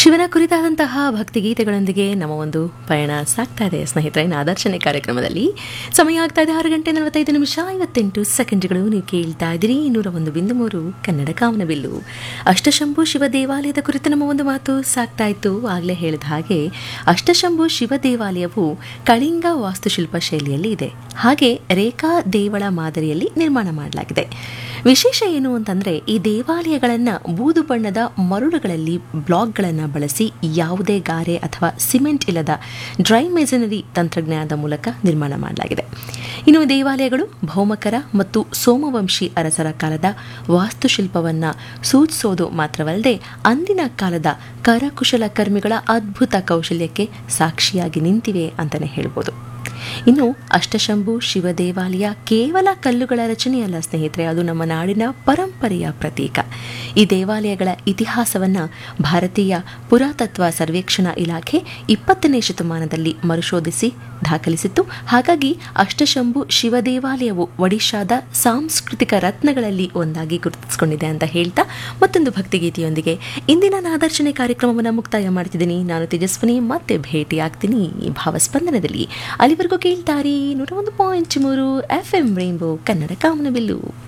ಶಿವನ ಕುರಿತಾದಂತಹ ಭಕ್ತಿಗೀತೆಗಳೊಂದಿಗೆ ನಮ್ಮ ಒಂದು ಪಯಣ ಸಾಗ್ತಾ ಇದೆ ಸ್ನೇಹಿತರೆ ಇನ್ನು ಆದರ್ಶನೆ ಕಾರ್ಯಕ್ರಮದಲ್ಲಿ ಸಮಯ ಆಗ್ತಾ ಇದೆ ಆರು ಗಂಟೆ ನಲವತ್ತೈದು ನಿಮಿಷ ಐವತ್ತೆಂಟು ಸೆಕೆಂಡ್ಗಳು ನೀವು ಕೇಳ್ತಾ ಇದ್ದೀರಿ ನೂರ ಒಂದು ಬಿಂದು ಮೂರು ಕನ್ನಡ ಕಾಮನಬಿಲ್ಲು ಅಷ್ಟಶಂಭು ಶಿವ ದೇವಾಲಯದ ಕುರಿತು ನಮ್ಮ ಒಂದು ಮಾತು ಸಾಗ್ತಾ ಇತ್ತು ಆಗಲೇ ಹೇಳಿದ ಹಾಗೆ ಅಷ್ಟಶಂಭು ಶಿವ ದೇವಾಲಯವು ಕಳಿಂಗ ವಾಸ್ತುಶಿಲ್ಪ ಶೈಲಿಯಲ್ಲಿ ಇದೆ ಹಾಗೆ ರೇಖಾ ದೇವಳ ಮಾದರಿಯಲ್ಲಿ ನಿರ್ಮಾಣ ಮಾಡಲಾಗಿದೆ ವಿಶೇಷ ಏನು ಅಂತಂದ್ರೆ ಈ ದೇವಾಲಯಗಳನ್ನು ಬೂದು ಬಣ್ಣದ ಮರಳುಗಳಲ್ಲಿ ಬ್ಲಾಕ್ಗಳನ್ನು ಬಳಸಿ ಯಾವುದೇ ಗಾರೆ ಅಥವಾ ಸಿಮೆಂಟ್ ಇಲ್ಲದ ಡ್ರೈ ಮೆಸನರಿ ತಂತ್ರಜ್ಞಾನದ ಮೂಲಕ ನಿರ್ಮಾಣ ಮಾಡಲಾಗಿದೆ ಇನ್ನು ದೇವಾಲಯಗಳು ಭೌಮಕರ ಮತ್ತು ಸೋಮವಂಶಿ ಅರಸರ ಕಾಲದ ವಾಸ್ತುಶಿಲ್ಪವನ್ನು ಸೂಚಿಸೋದು ಮಾತ್ರವಲ್ಲದೆ ಅಂದಿನ ಕಾಲದ ಕರಕುಶಲಕರ್ಮಿಗಳ ಅದ್ಭುತ ಕೌಶಲ್ಯಕ್ಕೆ ಸಾಕ್ಷಿಯಾಗಿ ನಿಂತಿವೆ ಅಂತಲೇ ಹೇಳ್ಬೋದು ಇನ್ನು ಅಷ್ಟಶಂಭು ಶಿವ ದೇವಾಲಯ ಕೇವಲ ಕಲ್ಲುಗಳ ರಚನೆಯಲ್ಲ ಸ್ನೇಹಿತರೆ ಅದು ನಮ್ಮ ನಾಡಿನ ಪರಂಪರೆಯ ಪ್ರತೀಕ ಈ ದೇವಾಲಯಗಳ ಇತಿಹಾಸವನ್ನು ಭಾರತೀಯ ಪುರಾತತ್ವ ಸರ್ವೇಕ್ಷಣಾ ಇಲಾಖೆ ಇಪ್ಪತ್ತನೇ ಶತಮಾನದಲ್ಲಿ ಮರುಶೋಧಿಸಿ ದಾಖಲಿಸಿತ್ತು ಹಾಗಾಗಿ ಅಷ್ಟಶಂಭು ಶಿವ ದೇವಾಲಯವು ಒಡಿಶಾದ ಸಾಂಸ್ಕೃತಿಕ ರತ್ನಗಳಲ್ಲಿ ಒಂದಾಗಿ ಗುರುತಿಸಿಕೊಂಡಿದೆ ಅಂತ ಹೇಳ್ತಾ ಮತ್ತೊಂದು ಭಕ್ತಿಗೀತೆಯೊಂದಿಗೆ ಇಂದಿನ ನಾದರ್ಶನೆ ಕಾರ್ಯಕ್ರಮವನ್ನು ಮುಕ್ತಾಯ ಮಾಡ್ತಿದ್ದೀನಿ ನಾನು ತೇಜಸ್ವಿನಿ ಮತ್ತೆ ಭೇಟಿಯಾಗ್ತೀನಿ ಈ ಭಾವಸ್ಪಂದನದಲ್ಲಿ ಅಲ್ಲಿವರೆಗೂ ಕೇಳ್ತಾರೆ ನೂರ ಒಂದು ಪಾಯಿಂಟ್ ಮೂರು ಎಫ್ ಎಂ ರೈನ್ಬೋ ಕನ್ನಡ ಕಾಮನಬಿಲ್ಲು